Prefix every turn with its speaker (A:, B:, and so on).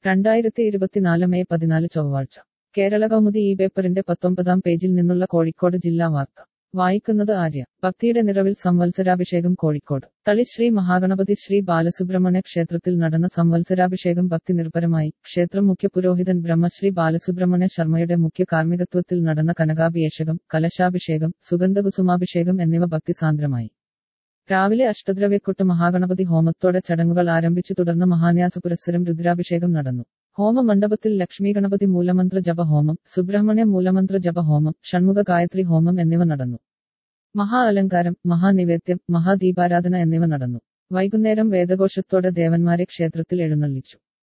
A: രണ്ടായിരത്തി ഇരുപത്തിനാല് മെയ് പതിനാല് ചൊവ്വാഴ്ച കേരള കൗമുദി ഈ പേപ്പറിന്റെ പത്തൊമ്പതാം പേജിൽ നിന്നുള്ള കോഴിക്കോട് ജില്ലാ വാർത്ത വായിക്കുന്നത് ആര്യ ഭക്തിയുടെ നിറവിൽ സംവത്സരാഭിഷേകം കോഴിക്കോട് തളി ശ്രീ മഹാഗണപതി ശ്രീ ബാലസുബ്രഹ്മണ്യ ക്ഷേത്രത്തിൽ നടന്ന സംവത്സരാഭിഷേകം ഭക്തി നിർഭരമായി ക്ഷേത്രം മുഖ്യ പുരോഹിതൻ ബ്രഹ്മശ്രീ ബാലസുബ്രഹ്മണ്യ ശർമ്മയുടെ മുഖ്യ കാർമ്മികത്വത്തിൽ നടന്ന കനകാഭിഷേകം കലശാഭിഷേകം സുഗന്ധകുസുമാഭിഷേകം എന്നിവ ഭക്തിസാന്ദ്രമായി രാവിലെ അഷ്ടദ്രവ്യക്കൊട്ട് മഹാഗണപതി ഹോമത്തോടെ ചടങ്ങുകൾ ആരംഭിച്ചു തുടർന്ന് മഹാന്യാസ പുരസ്സരം രുദ്രാഭിഷേകം നടന്നു ഹോമ മണ്ഡപത്തിൽ ലക്ഷ്മി ഗണപതി മൂലമന്ത്ര ജപ ഹോമം സുബ്രഹ്മണ്യ മൂലമന്ത്ര ജപ ഹോമം ഷൺമുഖ ഗായത്രി ഹോമം എന്നിവ നടന്നു മഹാ അലങ്കാരം മഹാനിവേദ്യം മഹാദീപാരാധന എന്നിവ നടന്നു വൈകുന്നേരം വേദഘോഷത്തോടെ ദേവന്മാരെ ക്ഷേത്രത്തിൽ എഴുന്നള്ളിച്ചു